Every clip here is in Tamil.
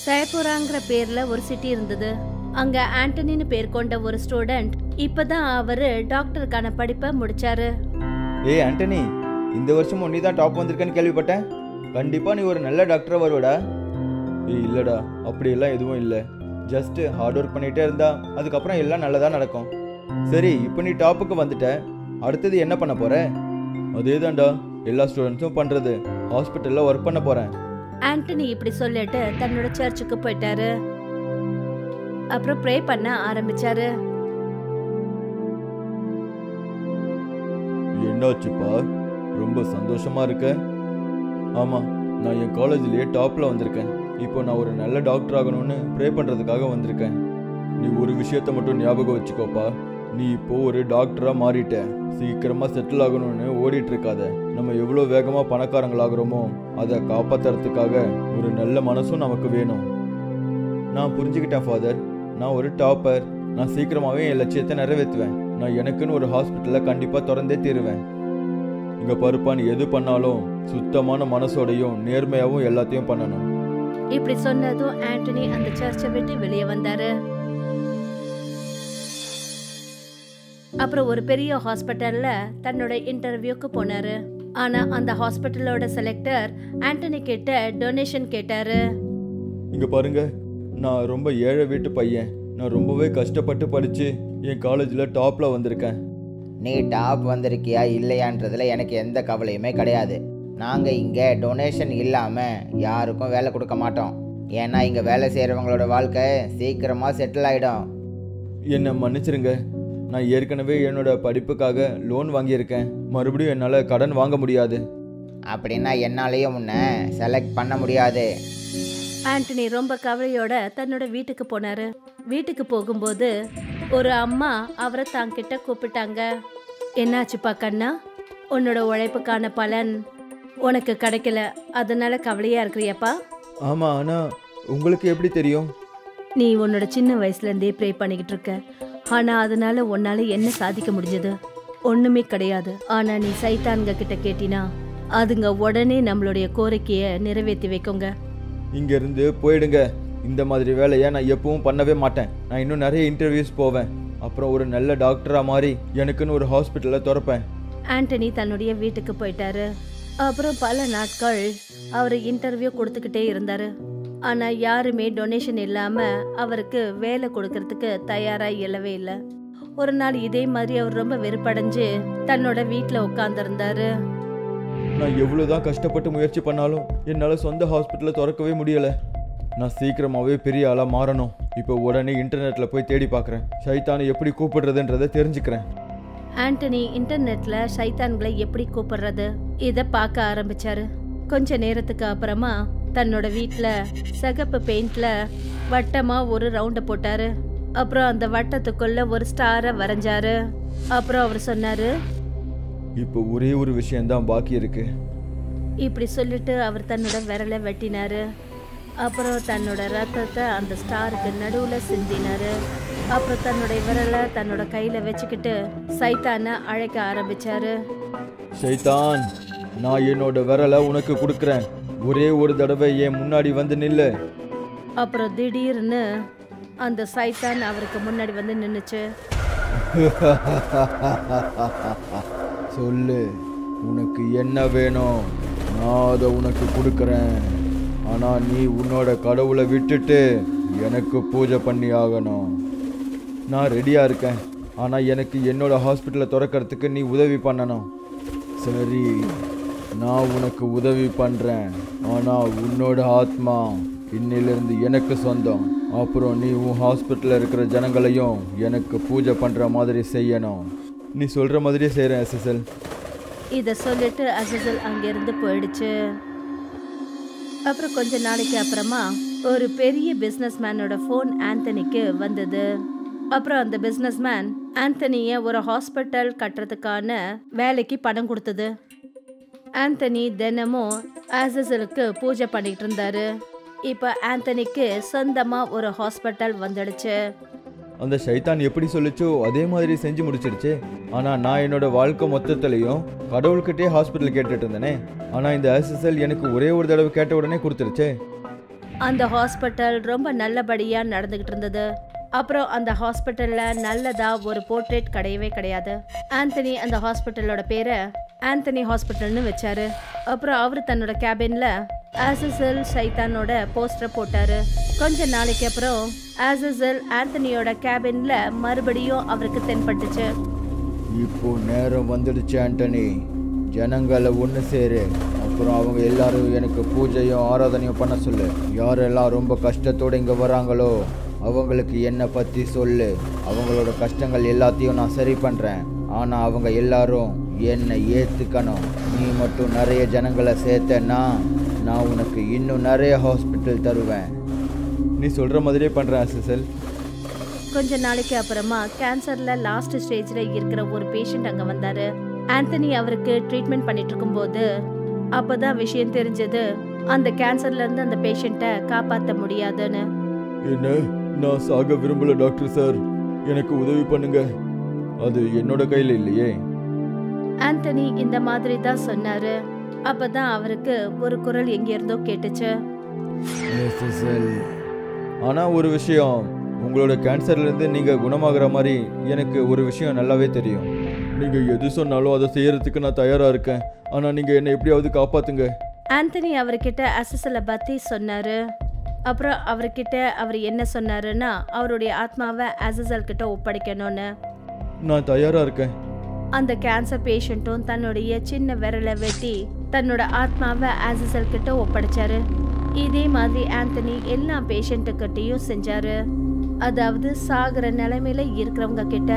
சயபுராங்கிற பேர்ல ஒரு சிட்டி இருந்தது அங்க ஆண்டனின்னு பேர் கொண்ட ஒரு ஸ்டூடெண்ட் இப்பதான் அவரு டாக்டருக்கான படிப்பை முடிச்சாரு ஏய் ஆண்டனி இந்த வருஷமும் நீ தான் டாப் வந்திருக்கேன்னு கேள்விப்பட்டேன் கண்டிப்பாக நீ ஒரு நல்ல டாக்டராக வருவடா ஏய் இல்லைடா அப்படியெல்லாம் எதுவும் இல்லை ஜஸ்ட் ஹார்ட் ஒர்க் பண்ணிகிட்டே இருந்தா அதுக்கப்புறம் எல்லாம் நல்லதாக நடக்கும் சரி இப்போ நீ டாப்புக்கு வந்துட்ட அடுத்தது என்ன பண்ண போற அதே தான்டா எல்லா ஸ்டூடெண்ட்ஸும் பண்ணுறது ஹாஸ்பிட்டலில் ஒர்க் பண்ண போகிறேன் ஆண்டனி இப்படி சொல்லிட்டு தன்னோட சர்ச்சுக்கு போயிட்டாரு அப்புறம் ப்ரே பண்ண ஆரம்பிச்சாரு என்னாச்சுப்பா ரொம்ப சந்தோஷமா இருக்க ஆமாம் நான் என் காலேஜ்லேயே டாப்பில் வந்திருக்கேன் இப்போ நான் ஒரு நல்ல டாக்டர் ஆகணும்னு ப்ரே பண்ணுறதுக்காக வந்திருக்கேன் நீ ஒரு விஷயத்தை மட்டும் ஞாபகம் வச்சுக்கோப்பா நீ இப்போ ஒரு டாக்டராக மாறிட்ட சீக்கிரமாக செட்டில் ஆகணும்னு ஓடிட்டு இருக்காத நம்ம எவ்வளோ வேகமாக பணக்காரங்களாகிறோமோ அதை காப்பாற்றுறதுக்காக ஒரு நல்ல மனசும் நமக்கு வேணும் நான் புரிஞ்சுக்கிட்டேன் ஃபாதர் நான் ஒரு டாப்பர் நான் சீக்கிரமாகவே என் லட்சியத்தை நிறைவேற்றுவேன் நான் எனக்குன்னு ஒரு ஹாஸ்பிட்டலை கண்டிப்பாக திறந்தே தீருவேன் இங்கே பருப்பா நீ எது பண்ணாலும் சுத்தமான மனசோடையும் நேர்மையாகவும் எல்லாத்தையும் பண்ணணும் இப்படி சொன்னதும் ஆண்டனி அந்த சர்ச்சை விட்டு வெளியே வந்தாரு அப்புறம் ஒரு பெரிய ஹாஸ்பிட்டல்ல தன்னோட இன்டர்வியூக்கு போனாரு ஆனா அந்த ஹாஸ்பிட்டலோட செலக்டர் ஆண்டனி கிட்ட டொனேஷன் கேட்டாரு இங்கே பாருங்க நான் ரொம்ப ஏழை வீட்டு பையன் நான் ரொம்பவே கஷ்டப்பட்டு படித்து என் காலேஜில் டாப்பில் வந்திருக்கேன் நீ டாப் வந்திருக்கியா இல்லையான்றதுல எனக்கு எந்த கவலையுமே கிடையாது நாங்கள் இங்கே டொனேஷன் இல்லாமல் யாருக்கும் வேலை கொடுக்க மாட்டோம் ஏன்னா இங்கே வேலை செய்கிறவங்களோட வாழ்க்கை சீக்கிரமாக செட்டில் ஆகிடும் என்னை மன்னிச்சிருங்க நான் ஏற்கனவே என்னோட படிப்புக்காக லோன் வாங்கியிருக்கேன் மறுபடியும் என்னால் கடன் வாங்க முடியாது அப்படின்னா என்னாலேயும் உன்னை செலக்ட் பண்ண முடியாது ஆண்டனி ரொம்ப கவலையோட தன்னோட வீட்டுக்கு போனாரு வீட்டுக்கு போகும்போது ஒரு அம்மா அவரை தாங்கிட்ட கூப்பிட்டாங்க என்னாச்சுப்பா கண்ணா உன்னோட உழைப்புக்கான பலன் உனக்கு கிடைக்கல அதனால கவலையா இருக்கிறியப்பா ஆமாம் ஆனால் உங்களுக்கு எப்படி தெரியும் நீ உன்னோட சின்ன வயசுல இருந்தே ப்ரே பண்ணிக்கிட்டு இருக்க ஆனா அதனால உன்னால என்ன சாதிக்க முடிஞ்சது ஒண்ணுமே கிடையாது ஆனா நீ சைத்தான்க கிட்ட கேட்டினா அதுங்க உடனே நம்மளுடைய கோரிக்கைய நிறைவேற்றி வைக்குங்க இங்கேருந்து போயிடுங்க இந்த மாதிரி வேலையை நான் எப்பவும் பண்ணவே மாட்டேன் நான் இன்னும் நிறைய இன்டர்வியூஸ் போவேன் அப்புறம் ஒரு நல்ல டாக்டராக மாறி எனக்குன்னு ஒரு ஹாஸ்பிட்டலை திறப்பேன் ஆண்டனி தன்னுடைய வீட்டுக்கு போயிட்டாரு அப்புறம் பல நாட்கள் அவர் இன்டர்வியூ கொடுத்துக்கிட்டே இருந்தாரு ஆனா யாருமே டொனேஷன் இல்லாம அவருக்கு வேலை கொடுக்கறதுக்கு தயாரா இல்லவே இல்லை ஒரு நாள் இதே மாதிரி அவர் ரொம்ப வெறுப்படைஞ்சு தன்னோட வீட்டில் உட்காந்துருந்தாரு நான் எவ்வளோ தான் கஷ்டப்பட்டு முயற்சி பண்ணாலும் என்னால் சொந்த ஹாஸ்பிட்டலை திறக்கவே முடியலை நான் சீக்கிரமாகவே பெரிய ஆளாக மாறணும் இப்போ உடனே இன்டர்நெட்டில் போய் தேடி பார்க்குறேன் சைத்தானை எப்படி கூப்பிடுறதுன்றதை தெரிஞ்சுக்கிறேன் ஆண்டனி இன்டர்நெட்ல சைத்தான்களை எப்படி கூப்பிடுறது இத பார்க்க ஆரம்பிச்சாரு கொஞ்ச நேரத்துக்கு அப்புறமா தன்னோட வீட்ல சிகப்பு பெயிண்ட்ல வட்டமா ஒரு ரவுண்ட போட்டாரு அப்புறம் அந்த வட்டத்துக்குள்ள ஒரு ஸ்டாரை வரைஞ்சாரு அப்புறம் அவர் சொன்னாரு இப்போ ஒரே ஒரு விஷயம்தான் பாக்கி இருக்கு இப்படி சொல்லிட்டு அவர் தன்னோட விரலை வெட்டினாரு அப்புறம் தன்னோட ரத்தத்தை அந்த ஸ்டாருக்கு நடுவுல சிந்தினாரு அப்புறம் தன்னுடைய விரலை தன்னோட கையில வச்சுக்கிட்டு சைத்தானை அழைக்க ஆரம்பிச்சாரு சைத்தான் நான் என்னோட விரலை உனக்கு கொடுக்குறேன் ஒரே ஒரு தடவை என் முன்னாடி வந்து நில்லு அப்புறம் திடீர்னு அந்த சைத்தான் அவருக்கு முன்னாடி வந்து நின்னுச்சு சொல்லு உனக்கு என்ன வேணும் நான் அதை உனக்கு கொடுக்குறேன் ஆனால் நீ உன்னோட கடவுளை விட்டுட்டு எனக்கு பூஜை பண்ணி ஆகணும் நான் ரெடியாக இருக்கேன் ஆனால் எனக்கு என்னோட ஹாஸ்பிட்டலை திறக்கறதுக்கு நீ உதவி பண்ணணும் சரி நான் உனக்கு உதவி பண்ணுறேன் ஆனால் உன்னோட ஆத்மா இன்னிலிருந்து எனக்கு சொந்தம் அப்புறம் நீ உன் ஹாஸ்பிட்டலில் இருக்கிற ஜனங்களையும் எனக்கு பூஜை பண்ணுற மாதிரி செய்யணும் நீ சொல்கிற மாதிரியே செய்கிறேன் எஸ்எஸ்எல் இத சொல்லிட்டு அசசல் அங்கிருந்து போயிடுச்சு அப்புறம் கொஞ்ச நாளைக்கு அப்புறமா ஒரு பெரிய பிசினஸ் மேனோட ஃபோன் ஆந்தனிக்கு வந்தது அப்புறம் அந்த பிசினஸ் மேன் ஆந்தனிய ஒரு ஹாஸ்பிட்டல் கட்டுறதுக்கான வேலைக்கு பணம் கொடுத்தது ஆந்தனி தினமும் ஆசஸலுக்கு பூஜை பண்ணிட்டு இருந்தாரு இப்போ ஆந்தனிக்கு சொந்தமா ஒரு ஹாஸ்பிட்டல் வந்துடுச்சு அந்த சைத்தான் எப்படி சொல்லுச்சோ அதே மாதிரி செஞ்சு முடிச்சிடுச்சு ஆனால் நான் என்னோட வாழ்க்கை மொத்தத்துலேயும் கடவுள்கிட்டே ஹாஸ்பிட்டல் கேட்டுட்டு இருந்தேனே ஆனால் இந்த எஸ்எஸ்எல் எனக்கு ஒரே ஒரு தடவை கேட்ட உடனே கொடுத்துருச்சே அந்த ஹாஸ்பிட்டல் ரொம்ப நல்லபடியா நடந்துகிட்டு இருந்தது அப்புறம் அந்த ஹாஸ்பிட்டல்ல நல்லதா ஒரு போர்ட்ரேட் கிடையவே கிடையாது ஆந்தனி அந்த ஹாஸ்பிட்டலோட பேரை ஆந்தனி ஹாஸ்பிட்டல்னு வச்சாரு அப்புறம் அவர் தன்னோட கேபின்ல ஆசசல் சைத்தானோட போஸ்டரை போட்டாரு கொஞ்ச நாளைக்கு அப்புறம் ஆசசல் ஆந்தனியோட கேபின்ல மறுபடியும் அவருக்கு தென்பட்டுச்சு இப்போ நேரம் வந்துடுச்சு ஆண்டனி ஜனங்களை ஒன்று சேரு அப்புறம் அவங்க எல்லாரும் எனக்கு பூஜையும் ஆராதனையும் பண்ண சொல்லு யாரெல்லாம் ரொம்ப கஷ்டத்தோடு இங்கே வராங்களோ அவங்களுக்கு என்னை பற்றி சொல்லு அவங்களோட கஷ்டங்கள் எல்லாத்தையும் நான் சரி பண்ணுறேன் ஆனால் அவங்க எல்லாரும் என்னை ஏற்றுக்கணும் நீ மட்டும் நிறைய ஜனங்களை சேர்த்தேன்னா நான் உனக்கு இன்னும் நிறைய ஹாஸ்பிட்டல் தருவேன் நீ சொல்கிற மாதிரியே பண்ணுறேன் அசிசல் கொஞ்ச நாளைக்கு அப்புறமா கேன்சர்ல லாஸ்ட் ஸ்டேஜ்ல இருக்கிற ஒரு பேஷண்ட் அங்க வந்தாரு ஆந்தனி அவருக்கு ட்ரீட்மெண்ட் பண்ணிட்டு இருக்கும்போது அப்பதான் விஷயம் தெரிஞ்சது அந்த கேன்சர்ல இருந்து அந்த பேஷண்ட்டை காப்பாத்த முடியாதுன்னு என்ன நான் சாக விரும்பல டாக்டர் சார் எனக்கு உதவி பண்ணுங்க அது என்னோட கையில் இல்லையே ஆந்தனி இந்த மாதிரி தான் சொன்னாரு அப்பதான் அவருக்கு ஒரு குரல் எங்க இருந்தோ கேட்டுச்சு ஆனால் ஒரு விஷயம் உங்களோட கேன்சர்லேருந்து நீங்கள் குணமாகிற மாதிரி எனக்கு ஒரு விஷயம் நல்லாவே தெரியும் நீங்கள் எது சொன்னாலும் அதை செய்யறதுக்கு நான் தயாராக இருக்கேன் ஆனால் நீங்கள் என்னை எப்படியாவது காப்பாற்றுங்க ஆந்தனி அவர்கிட்ட அசசலை பத்தி சொன்னாரு அப்புறம் அவர்கிட்ட அவர் என்ன சொன்னாருன்னா அவருடைய ஆத்மாவை அசசல் கிட்ட ஒப்படைக்கணும்னு நான் தயாராக இருக்கேன் அந்த கேன்சர் பேஷண்ட்டும் தன்னுடைய சின்ன விரலை வெட்டி தன்னோட ஆத்மாவை ஆசிசல் கிட்ட ஒப்படைச்சாரு இதே மாதிரி ஆந்தனி எல்லா பேஷண்ட்டுக்கிட்டையும் செஞ்சாரு அதாவது சாகுற நிலைமையில இருக்கிறவங்க கிட்ட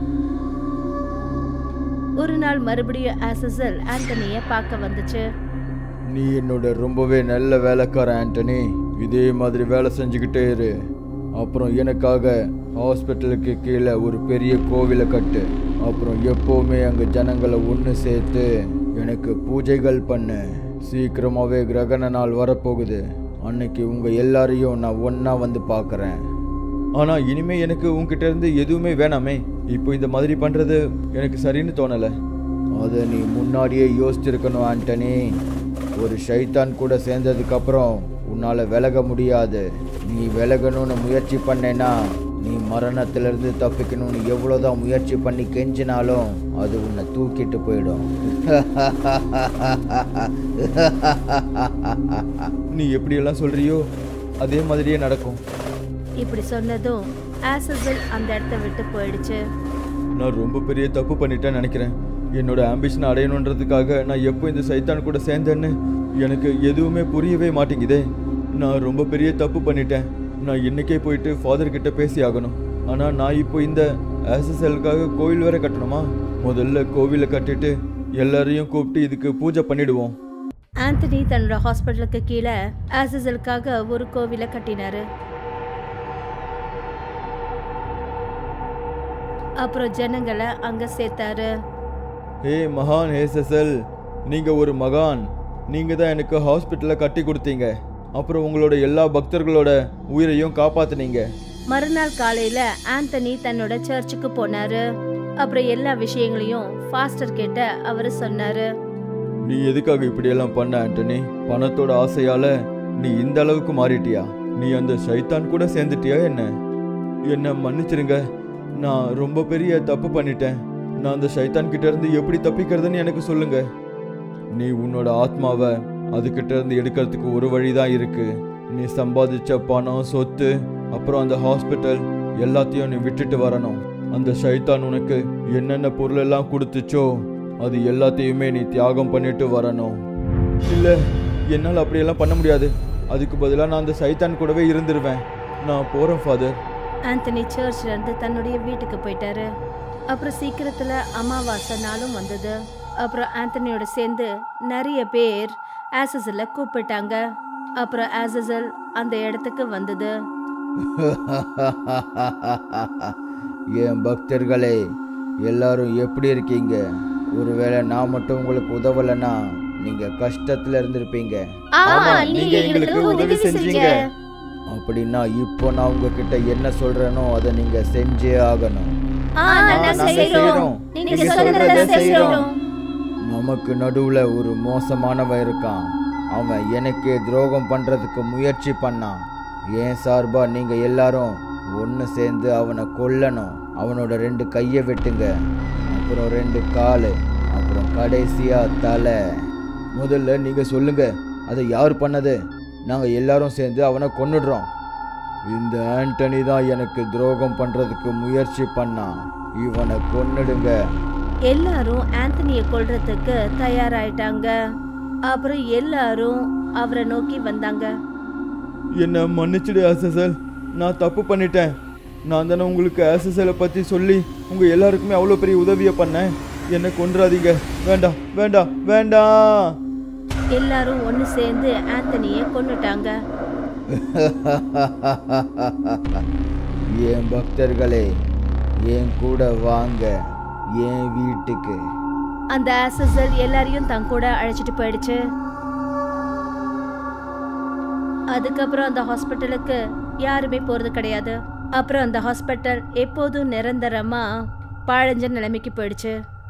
ஒரு நாள் மறுபடியும் ஆசிசல் ஆந்தனிய பார்க்க வந்துச்சு நீ என்னோட ரொம்பவே நல்ல வேலைக்காரன் ஆண்டனி இதே மாதிரி வேலை செஞ்சுக்கிட்டே இரு அப்புறம் எனக்காக ஹாஸ்பிட்டலுக்கு கீழே ஒரு பெரிய கோவிலை கட்டு அப்புறம் எப்போவுமே அங்கே ஜனங்களை ஒன்று சேர்த்து எனக்கு பூஜைகள் பண்ணு சீக்கிரமாகவே கிரகண நாள் வரப்போகுது அன்னைக்கு உங்கள் எல்லாரையும் நான் ஒன்றா வந்து பார்க்குறேன் ஆனால் இனிமே எனக்கு உங்ககிட்ட இருந்து எதுவுமே வேணாமே இப்போ இந்த மாதிரி பண்ணுறது எனக்கு சரின்னு தோணலை அதை நீ முன்னாடியே யோசிச்சிருக்கணும் ஆண்டனி ஒரு ஷைத்தான் கூட சேர்ந்ததுக்கு அப்புறம் உன்னால விலக முடியாது நீ விலகணும்னு முயற்சி பண்ணேன்னா நீ மரணத்திலிருந்து தப்பிக்கணும்னு எவ்வளோதான் முயற்சி பண்ணி கெஞ்சினாலும் அது உன்னை தூக்கிட்டு போயிடும் நீ எப்படியெல்லாம் சொல்றியோ அதே மாதிரியே நடக்கும் இப்படி சொன்னதும் ஆசிசல் அந்த இடத்த விட்டு போயிடுச்சு நான் ரொம்ப பெரிய தப்பு பண்ணிட்டேன்னு நினைக்கிறேன் என்னோட ஆம்பிஷனை அடையணுன்றதுக்காக நான் எப்போ இந்த சைத்தான் கூட சேர்ந்தேன்னு எனக்கு எதுவுமே புரியவே மாட்டேங்குதே நான் ரொம்ப பெரிய தப்பு பண்ணிட்டேன் நான் இன்னைக்கே போயிட்டு ஃபாதர் கிட்ட பேசி ஆகணும் ஆனால் நான் இப்போ இந்த எஸ்எஸ்எல்காக கோவில் வேற கட்டணுமா முதல்ல கோவிலை கட்டிட்டு எல்லாரையும் கூப்பிட்டு இதுக்கு பூஜை பண்ணிடுவோம் ஆந்தனி தன்னோட ஹாஸ்பிட்டலுக்கு கீழே ஆசிசலுக்காக ஒரு கோவிலை கட்டினாரு அப்புறம் ஜனங்களை அங்க சேர்த்தாரு ஹே மகான் ஹேசசல் நீங்கள் ஒரு மகான் நீங்கள் தான் எனக்கு ஹாஸ்பிட்டலை கட்டி கொடுத்தீங்க அப்புறம் உங்களோட எல்லா பக்தர்களோட உயிரையும் காப்பாத்துனீங்க மறுநாள் காலையில ஆந்தனி தன்னோட சர்ச்சுக்கு போனாரு அப்புறம் எல்லா விஷயங்களையும் ஃபாஸ்டர் கிட்ட அவரு சொன்னாரு நீ எதுக்காக இப்படியெல்லாம் பண்ண ஆண்டனி பணத்தோட ஆசையால நீ இந்த அளவுக்கு மாறிட்டியா நீ அந்த சைத்தான் கூட சேர்ந்துட்டியா என்ன என்ன மன்னிச்சிருங்க நான் ரொம்ப பெரிய தப்பு பண்ணிட்டேன் நான் அந்த சைத்தான் கிட்ட இருந்து எப்படி தப்பிக்கிறதுன்னு எனக்கு சொல்லுங்க நீ உன்னோட ஆத்மாவை அதுகிட்ட இருந்து எடுக்கிறதுக்கு ஒரு வழிதான் இருக்கு நீ சம்பாதிச்ச பணம் சொத்து அப்புறம் அந்த ஹாஸ்பிட்டல் எல்லாத்தையும் நீ விட்டுட்டு வரணும் அந்த சைத்தான் உனக்கு என்னென்ன பொருள் எல்லாம் கொடுத்துச்சோ அது எல்லாத்தையுமே நீ தியாகம் பண்ணிட்டு வரணும் இல்ல என்னால் அப்படியெல்லாம் பண்ண முடியாது அதுக்கு பதிலாக நான் அந்த சைத்தான் கூடவே இருந்துருவேன் நான் போறேன் ஃபாதர் ஆந்தனி சர்ச்ல இருந்து தன்னுடைய வீட்டுக்கு போயிட்டாரு அப்புறம் சீக்கிரத்துல அமாவாசை நாளும் வந்தது அப்புறம் ஆந்தனியோட சேர்ந்து நிறைய பேர் ஆசஸல கூப்பிட்டாங்க அப்புறம் ஆசஸல் அந்த இடத்துக்கு வந்தது என் பக்தர்களே எல்லாரும் எப்படி இருக்கீங்க ஒருவேளை நான் மட்டும் உங்களுக்கு உதவலைன்னா நீங்க கஷ்டத்துல இருந்திருப்பீங்க ஆமா, நீங்க எங்களுக்கு உதவி செஞ்சீங்க. அப்படின்னா இப்போ நான் உங்ககிட்ட என்ன சொல்றேனோ அதை நீங்க செஞ்சே ஆகணும் ஆ, நாங்க செய்றோம். நீங்க சொல்றதை செய்றோம். நமக்கு நடுவுல ஒரு மோசமானவன் இருக்கான் அவன் எனக்கே துரோகம் பண்ணுறதுக்கு முயற்சி பண்ணான் ஏன் சார்பா நீங்கள் எல்லாரும் ஒன்று சேர்ந்து அவனை கொல்லணும் அவனோட ரெண்டு கையை வெட்டுங்க அப்புறம் ரெண்டு காலு அப்புறம் கடைசியா தலை முதல்ல நீங்க சொல்லுங்க அதை யார் பண்ணது நாங்க எல்லாரும் சேர்ந்து அவனை கொன்னுடுறோம் இந்த ஆண்டனி தான் எனக்கு துரோகம் பண்றதுக்கு முயற்சி பண்ணான் இவனை கொன்னுடுங்க எல்லாரும் ஆந்தனிய கொல்றதுக்கு தயாராயிட்டாங்க அப்புறம் எல்லாரும் அவரை நோக்கி வந்தாங்க என்ன மன்னிச்சிடு எஸ்எஸ்எல் நான் தப்பு பண்ணிட்டேன் நான் தானே உங்களுக்கு எஸ்எஸ்எலை பற்றி சொல்லி உங்கள் எல்லாருக்குமே அவ்வளோ பெரிய உதவியை பண்ணேன் என்னை கொன்றாதீங்க வேண்டாம் வேண்டாம் வேண்டாம் எல்லாரும் ஒன்று சேர்ந்து ஆந்தனிய கொன்னுட்டாங்க என் பக்தர்களே என் கூட வாங்க என் வீட்டுக்கு அந்த ஆசஸல் எல்லாரையும் தன் கூட அழைச்சிட்டு போயிடுச்சு அதுக்கப்புறம் அந்த ஹாஸ்பிட்டலுக்கு யாருமே போறது கிடையாது அப்புறம் அந்த ஹாஸ்பிட்டல் எப்போதும் நிரந்தரமா பாழஞ்ச நிலைமைக்கு போயிடுச்சு